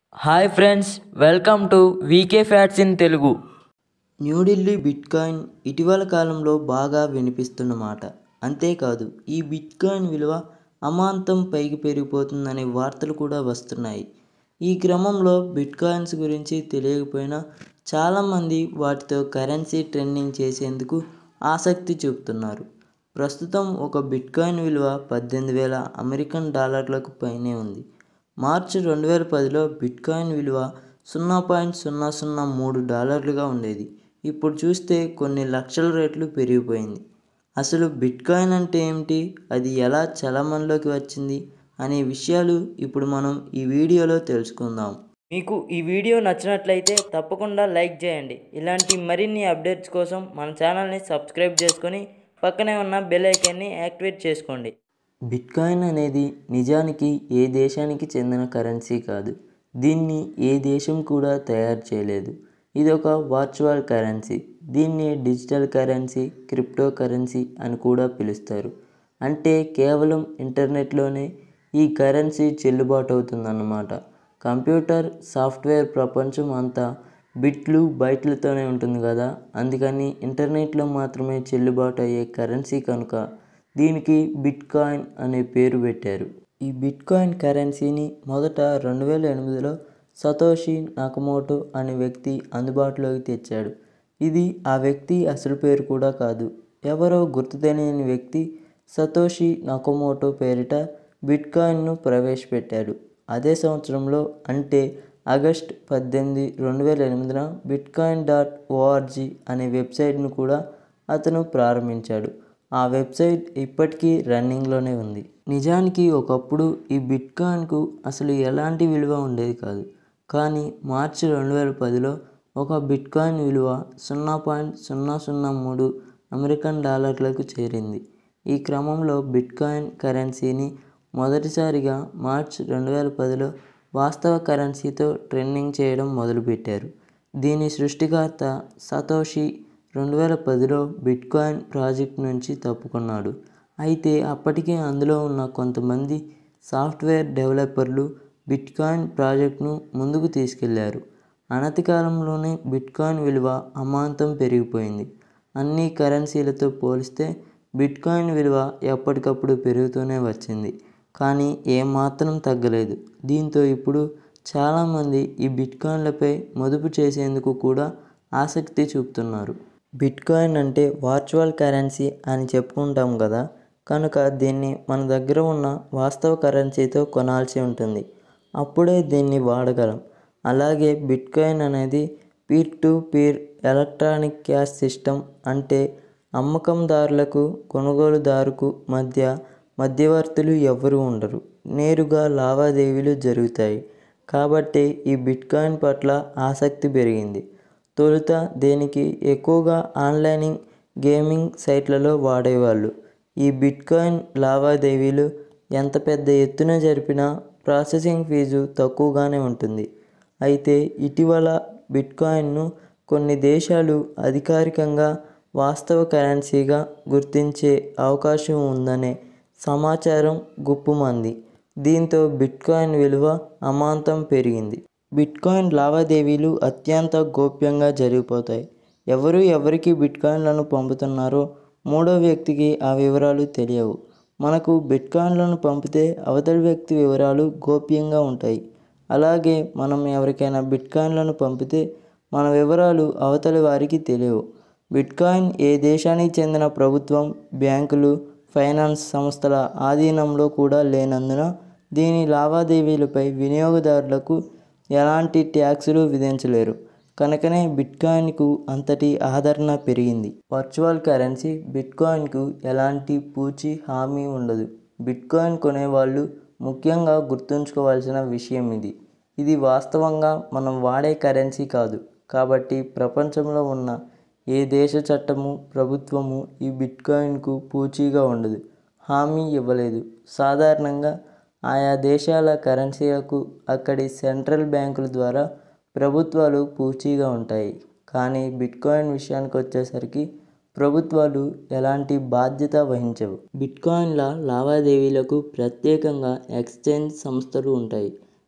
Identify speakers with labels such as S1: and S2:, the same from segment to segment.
S1: hi friends welcome to VK facts in Telugu
S2: New Delhi bitcoin ఇటీవల కాలంలో బాగా వినిపిస్తున్న మాట అంతేకాదు ఈ బిట్కాయిన్ విలువ అమాంతం పైకి పెరిగిపోతుందనే వార్తలు కూడా వస్తున్నాయి ఈ క్రమంలో బిట్కాయిన్స్ గురించి తెలియకపోయినా చాలామంది వాటితో కరెన్సీ ట్రెండింగ్ చేసేందుకు ఆసక్తి చూపుతున్నారు ప్రస్తుతం ఒక బిట్కాయిన్ విలువ పద్దెనిమిది వేల అమెరికన్ డాలర్లకు పైనే ఉంది మార్చి రెండు వేల పదిలో బిట్కాయిన్ విలువ సున్నా పాయింట్ సున్నా సున్నా మూడు డాలర్లుగా ఉండేది ఇప్పుడు చూస్తే కొన్ని లక్షల రేట్లు పెరిగిపోయింది అసలు బిట్కాయిన్ అంటే ఏమిటి అది ఎలా చలమణలోకి వచ్చింది అనే విషయాలు ఇప్పుడు మనం ఈ వీడియోలో తెలుసుకుందాం
S1: మీకు ఈ వీడియో నచ్చినట్లయితే తప్పకుండా లైక్ చేయండి ఇలాంటి మరిన్ని అప్డేట్స్ కోసం మన ఛానల్ని సబ్స్క్రైబ్ చేసుకొని పక్కనే ఉన్న బెల్ ఐకాన్ని యాక్టివేట్ చేసుకోండి
S2: బిట్కాయిన్ అనేది నిజానికి ఏ దేశానికి చెందిన కరెన్సీ కాదు దీన్ని ఏ దేశం కూడా తయారు చేయలేదు ఇది ఒక వర్చువల్ కరెన్సీ దీన్ని డిజిటల్ కరెన్సీ క్రిప్టో కరెన్సీ అని కూడా పిలుస్తారు అంటే కేవలం ఇంటర్నెట్లోనే ఈ కరెన్సీ చెల్లుబాటు అవుతుందన్నమాట కంప్యూటర్ సాఫ్ట్వేర్ ప్రపంచం అంతా బిట్లు బైట్లతోనే ఉంటుంది కదా అందుకని ఇంటర్నెట్లో మాత్రమే చెల్లుబాటు అయ్యే కరెన్సీ కనుక దీనికి బిట్ కాయిన్ అనే పేరు పెట్టారు ఈ బిట్ కాయిన్ కరెన్సీని మొదట రెండు వేల ఎనిమిదిలో సతోషి నకమోటో అనే వ్యక్తి అందుబాటులోకి తెచ్చాడు ఇది ఆ వ్యక్తి అసలు పేరు కూడా కాదు ఎవరో గుర్తు తెలియని వ్యక్తి సతోషి నకమోటో పేరిట బిట్ కాయిన్ను ప్రవేశపెట్టాడు అదే సంవత్సరంలో అంటే ఆగస్ట్ పద్దెనిమిది రెండు వేల ఎనిమిదిన బిట్ కాయిన్ డాట్ ఓఆర్జీ అనే వెబ్సైట్ను కూడా అతను ప్రారంభించాడు ఆ వెబ్సైట్ ఇప్పటికీ రన్నింగ్లోనే ఉంది నిజానికి ఒకప్పుడు ఈ బిట్ కాయిన్కు అసలు ఎలాంటి విలువ ఉండేది కాదు కానీ మార్చి రెండు వేల పదిలో ఒక బిట్ కాయిన్ విలువ సున్నా పాయింట్ సున్నా సున్నా మూడు అమెరికన్ డాలర్లకు చేరింది ఈ క్రమంలో బిట్ కాయిన్ కరెన్సీని మొదటిసారిగా మార్చ్ రెండు వేల పదిలో వాస్తవ కరెన్సీతో ట్రెండింగ్ చేయడం మొదలుపెట్టారు దీని సృష్టికర్త సతోషి రెండు వేల పదిలో బిట్కాయిన్ ప్రాజెక్ట్ నుంచి తప్పుకున్నాడు అయితే అప్పటికే అందులో ఉన్న కొంతమంది సాఫ్ట్వేర్ డెవలపర్లు బిట్కాయిన్ ప్రాజెక్ట్ను ముందుకు తీసుకెళ్లారు అనతి కాలంలోనే బిట్కాయిన్ విలువ అమాంతం పెరిగిపోయింది అన్ని కరెన్సీలతో పోలిస్తే బిట్కాయిన్ విలువ ఎప్పటికప్పుడు పెరుగుతూనే వచ్చింది కానీ ఏమాత్రం తగ్గలేదు దీంతో ఇప్పుడు చాలామంది ఈ బిట్కాయిన్లపై మదుపు చేసేందుకు కూడా ఆసక్తి చూపుతున్నారు బిట్కాయిన్ అంటే వర్చువల్ కరెన్సీ అని చెప్పుకుంటాం కదా కనుక దీన్ని మన దగ్గర ఉన్న వాస్తవ కరెన్సీతో కొనాల్సి ఉంటుంది అప్పుడే దీన్ని వాడగలం అలాగే బిట్కాయిన్ అనేది peer to peer electronic cash system అంటే అమ్మకందారులకు కొనుగోలుదారుకు మధ్య మధ్యవర్తులు ఎవ్వరూ ఉండరు నేరుగా లావాదేవీలు జరుగుతాయి కాబట్టి ఈ బిట్కాయిన్ పట్ల ఆసక్తి పెరిగింది తొలుత దీనికి ఎక్కువగా ఆన్లైనింగ్ గేమింగ్ సైట్లలో వాడేవాళ్ళు ఈ బిట్కాయిన్ లావాదేవీలు ఎంత పెద్ద ఎత్తున జరిపినా ప్రాసెసింగ్ ఫీజు తక్కువగానే ఉంటుంది అయితే ఇటీవల బిట్కాయిన్ను కొన్ని దేశాలు అధికారికంగా వాస్తవ కరెన్సీగా గుర్తించే అవకాశం ఉందనే సమాచారం గుప్పుమంది దీంతో బిట్కాయిన్ విలువ అమాంతం పెరిగింది బిట్కాయిన్ లావాదేవీలు అత్యంత గోప్యంగా జరిగిపోతాయి ఎవరు ఎవరికి బిట్కాయిన్లను పంపుతున్నారో మూడో వ్యక్తికి ఆ వివరాలు తెలియవు మనకు బిట్కాయిన్లను పంపితే అవతలి వ్యక్తి వివరాలు గోప్యంగా ఉంటాయి అలాగే మనం ఎవరికైనా బిట్కాయిన్లను పంపితే మన వివరాలు అవతలి వారికి తెలియవు బిట్కాయిన్ ఏ దేశానికి చెందిన ప్రభుత్వం బ్యాంకులు ఫైనాన్స్ సంస్థల ఆధీనంలో కూడా లేనందున దీని లావాదేవీలపై వినియోగదారులకు ఎలాంటి ట్యాక్సులు విధించలేరు కనుకనే బిట్కాయిన్కు అంతటి ఆదరణ పెరిగింది వర్చువల్ కరెన్సీ బిట్కాయిన్కు ఎలాంటి పూచి హామీ ఉండదు బిట్కాయిన్ కొనేవాళ్ళు ముఖ్యంగా గుర్తుంచుకోవాల్సిన విషయం ఇది ఇది వాస్తవంగా మనం వాడే కరెన్సీ కాదు కాబట్టి ప్రపంచంలో ఉన్న ఏ దేశ చట్టము ప్రభుత్వము ఈ బిట్కాయిన్కు పూచీగా ఉండదు హామీ ఇవ్వలేదు సాధారణంగా ఆయా దేశాల కరెన్సీలకు అక్కడి సెంట్రల్ బ్యాంకుల ద్వారా ప్రభుత్వాలు పూచీగా ఉంటాయి కానీ బిట్కాయిన్ విషయానికి వచ్చేసరికి ప్రభుత్వాలు ఎలాంటి బాధ్యత వహించవు బిట్కాయిన్ల లావాదేవీలకు ప్రత్యేకంగా ఎక్స్చేంజ్ సంస్థలు ఉంటాయి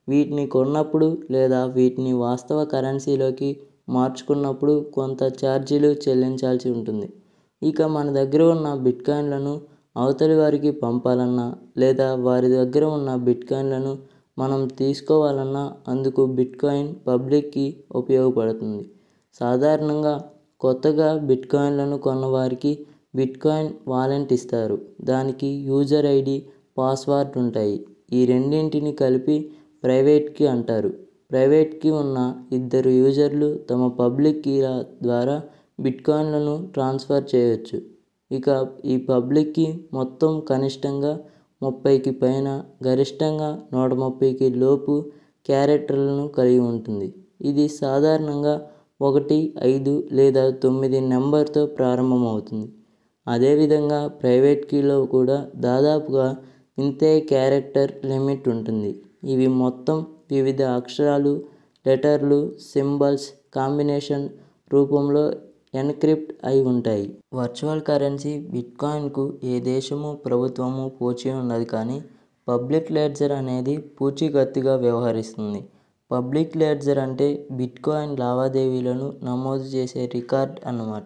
S2: వీటిని కొన్నప్పుడు లేదా వీటిని వాస్తవ కరెన్సీలోకి మార్చుకున్నప్పుడు కొంత ఛార్జీలు చెల్లించాల్సి ఉంటుంది ఇక మన దగ్గర ఉన్న బిట్కాయిన్లను అవతలి వారికి పంపాలన్నా లేదా వారి దగ్గర ఉన్న బిట్కాయిన్లను మనం తీసుకోవాలన్నా అందుకు బిట్కాయిన్ పబ్లిక్కి ఉపయోగపడుతుంది సాధారణంగా కొత్తగా బిట్కాయిన్లను కొన్నవారికి బిట్కాయిన్ వాలెట్ ఇస్తారు దానికి యూజర్ ఐడి పాస్వర్డ్ ఉంటాయి ఈ రెండింటిని కలిపి ప్రైవేట్కి అంటారు ప్రైవేట్కి ఉన్న ఇద్దరు యూజర్లు తమ పబ్లిక్ కీ ద్వారా బిట్కాయిన్లను ట్రాన్స్ఫర్ చేయవచ్చు ఇక ఈ పబ్లిక్కి మొత్తం కనిష్టంగా ముప్పైకి పైన గరిష్టంగా నూట ముప్పైకి లోపు క్యారెక్టర్లను కలిగి ఉంటుంది ఇది సాధారణంగా ఒకటి ఐదు లేదా తొమ్మిది నెంబర్తో ప్రారంభమవుతుంది అదేవిధంగా ప్రైవేట్ కీలో కూడా దాదాపుగా ఇంతే క్యారెక్టర్ లిమిట్ ఉంటుంది ఇవి మొత్తం వివిధ అక్షరాలు లెటర్లు సింబల్స్ కాంబినేషన్ రూపంలో ఎన్క్రిప్ట్ అయి ఉంటాయి వర్చువల్ కరెన్సీ బిట్కాయిన్కు ఏ దేశము ప్రభుత్వము పూచి ఉన్నది కానీ పబ్లిక్ లెడ్జర్ అనేది పూచీకత్తుగా వ్యవహరిస్తుంది పబ్లిక్ లెడ్జర్ అంటే బిట్కాయిన్ లావాదేవీలను నమోదు చేసే రికార్డ్ అన్నమాట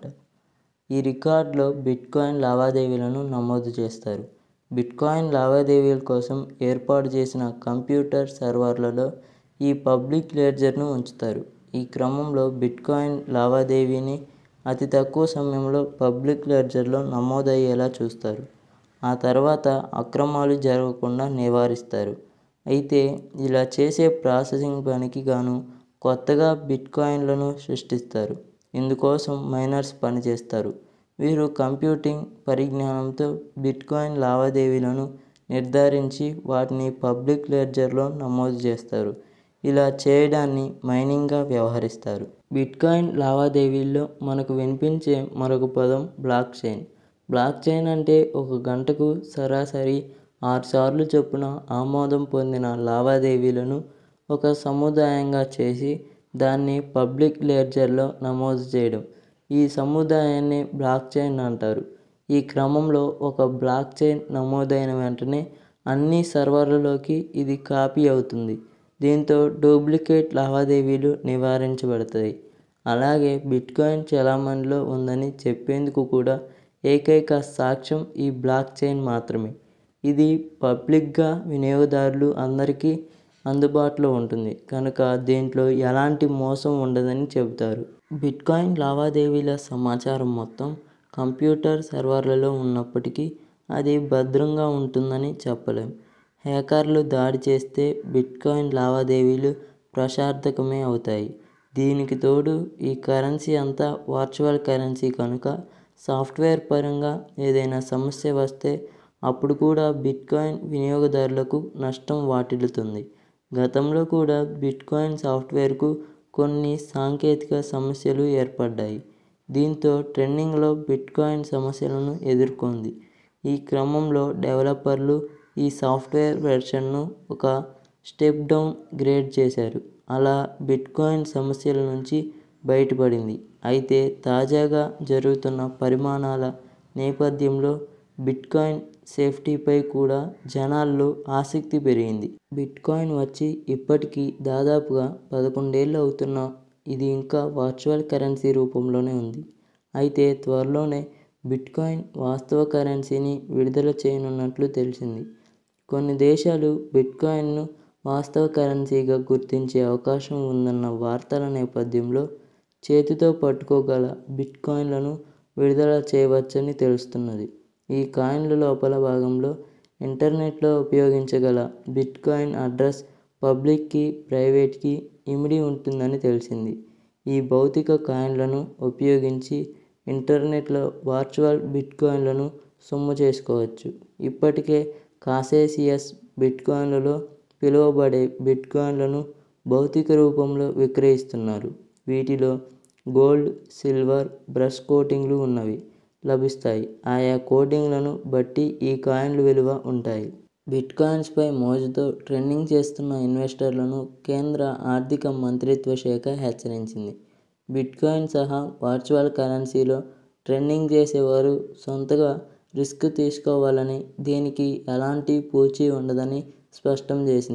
S2: ఈ రికార్డులో బిట్కాయిన్ లావాదేవీలను నమోదు చేస్తారు బిట్కాయిన్ లావాదేవీల కోసం ఏర్పాటు చేసిన కంప్యూటర్ సర్వర్లలో ఈ పబ్లిక్ లెడ్జర్ను ఉంచుతారు ఈ క్రమంలో బిట్కాయిన్ లావాదేవీని అతి తక్కువ సమయంలో పబ్లిక్ లెడ్జర్లో నమోదయ్యేలా చూస్తారు ఆ తర్వాత అక్రమాలు జరగకుండా నివారిస్తారు అయితే ఇలా చేసే ప్రాసెసింగ్ పనికి గాను కొత్తగా బిట్కాయిన్లను సృష్టిస్తారు ఇందుకోసం మైనర్స్ పనిచేస్తారు వీరు కంప్యూటింగ్ పరిజ్ఞానంతో బిట్కాయిన్ లావాదేవీలను నిర్ధారించి వాటిని పబ్లిక్ లెడ్జర్లో నమోదు చేస్తారు ఇలా చేయడాన్ని మైనింగ్గా వ్యవహరిస్తారు బిట్కాయిన్ లావాదేవీల్లో మనకు వినిపించే మరొక పదం బ్లాక్ చైన్ బ్లాక్ చైన్ అంటే ఒక గంటకు సరాసరి ఆరు సార్లు చొప్పున ఆమోదం పొందిన లావాదేవీలను ఒక సముదాయంగా చేసి దాన్ని పబ్లిక్ లెడ్జర్లో నమోదు చేయడం ఈ సముదాయాన్ని బ్లాక్ చైన్ అంటారు ఈ క్రమంలో ఒక బ్లాక్ చైన్ నమోదైన వెంటనే అన్ని సర్వర్లలోకి ఇది కాపీ అవుతుంది దీంతో డూప్లికేట్ లావాదేవీలు నివారించబడతాయి అలాగే బిట్కాయిన్ చలామణిలో ఉందని చెప్పేందుకు కూడా ఏకైక సాక్ష్యం ఈ బ్లాక్ చైన్ మాత్రమే ఇది పబ్లిక్గా వినియోగదారులు అందరికీ అందుబాటులో ఉంటుంది కనుక దీంట్లో ఎలాంటి మోసం ఉండదని చెబుతారు బిట్కాయిన్ లావాదేవీల సమాచారం మొత్తం కంప్యూటర్ సర్వర్లలో ఉన్నప్పటికీ అది భద్రంగా ఉంటుందని చెప్పలేం హ్యాకర్లు దాడి చేస్తే బిట్కాయిన్ లావాదేవీలు ప్రశార్థకమే అవుతాయి దీనికి తోడు ఈ కరెన్సీ అంతా వర్చువల్ కరెన్సీ కనుక సాఫ్ట్వేర్ పరంగా ఏదైనా సమస్య వస్తే అప్పుడు కూడా బిట్కాయిన్ వినియోగదారులకు నష్టం వాటిల్లుతుంది గతంలో కూడా బిట్కాయిన్ సాఫ్ట్వేర్కు కొన్ని సాంకేతిక సమస్యలు ఏర్పడ్డాయి దీంతో ట్రెండింగ్లో బిట్కాయిన్ సమస్యలను ఎదుర్కొంది ఈ క్రమంలో డెవలపర్లు ఈ సాఫ్ట్వేర్ వెర్షన్ను ఒక స్టెప్ డౌన్ గ్రేడ్ చేశారు అలా బిట్కాయిన్ సమస్యల నుంచి బయటపడింది అయితే తాజాగా జరుగుతున్న పరిమాణాల నేపథ్యంలో బిట్కాయిన్ సేఫ్టీపై కూడా జనాల్లో ఆసక్తి పెరిగింది బిట్కాయిన్ వచ్చి ఇప్పటికీ దాదాపుగా పదకొండేళ్ళు అవుతున్నా ఇది ఇంకా వర్చువల్ కరెన్సీ రూపంలోనే ఉంది అయితే త్వరలోనే బిట్కాయిన్ వాస్తవ కరెన్సీని విడుదల చేయనున్నట్లు తెలిసింది కొన్ని దేశాలు బిట్కాయిన్ను వాస్తవ కరెన్సీగా గుర్తించే అవకాశం ఉందన్న వార్తల నేపథ్యంలో చేతితో పట్టుకోగల బిట్కాయిన్లను విడుదల చేయవచ్చని తెలుస్తున్నది ఈ కాయిన్ల లోపల భాగంలో ఇంటర్నెట్లో ఉపయోగించగల బిట్కాయిన్ అడ్రస్ పబ్లిక్కి ప్రైవేట్కి ఇమిడి ఉంటుందని తెలిసింది ఈ భౌతిక కాయిన్లను ఉపయోగించి ఇంటర్నెట్లో వర్చువల్ బిట్కాయిన్లను సొమ్ము చేసుకోవచ్చు ఇప్పటికే కాసేసియస్ బిట్కాయిన్లలో పిలువబడే బిట్కాయిన్లను భౌతిక రూపంలో విక్రయిస్తున్నారు వీటిలో గోల్డ్ సిల్వర్ బ్రష్ కోటింగ్లు ఉన్నవి లభిస్తాయి ఆయా కోటింగ్లను బట్టి ఈ కాయిన్ల విలువ ఉంటాయి బిట్కాయిన్స్పై మోజుతో ట్రెండింగ్ చేస్తున్న ఇన్వెస్టర్లను కేంద్ర ఆర్థిక మంత్రిత్వ శాఖ హెచ్చరించింది బిట్కాయిన్ సహా వర్చువల్ కరెన్సీలో ట్రెండింగ్ చేసేవారు సొంతగా రిస్క్ తీసుకోవాలని దీనికి ఎలాంటి పూచీ ఉండదని స్పష్టం చేసింది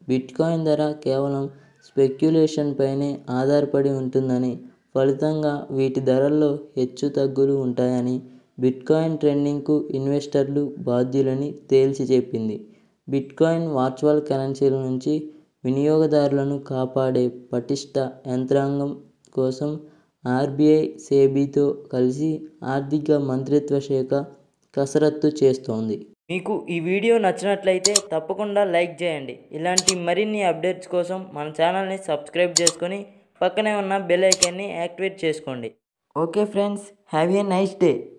S2: బిట్కాయిన్ ధర కేవలం స్పెక్యులేషన్ పైనే ఆధారపడి ఉంటుందని ఫలితంగా వీటి ధరల్లో హెచ్చు తగ్గులు ఉంటాయని బిట్కాయిన్ ట్రెండింగ్కు ఇన్వెస్టర్లు బాధ్యులని తేల్చి చెప్పింది బిట్కాయిన్ వర్చువల్ కరెన్సీల నుంచి వినియోగదారులను కాపాడే పటిష్ట యంత్రాంగం కోసం ఆర్బీఐ సేబీతో కలిసి ఆర్థిక మంత్రిత్వ శాఖ కసరత్తు చేస్తోంది
S1: మీకు ఈ వీడియో నచ్చినట్లయితే తప్పకుండా లైక్ చేయండి ఇలాంటి మరిన్ని అప్డేట్స్ కోసం మన ఛానల్ని సబ్స్క్రైబ్ చేసుకొని పక్కనే ఉన్న బెల్ ఐకాన్ని యాక్టివేట్ చేసుకోండి okay friends have a nice day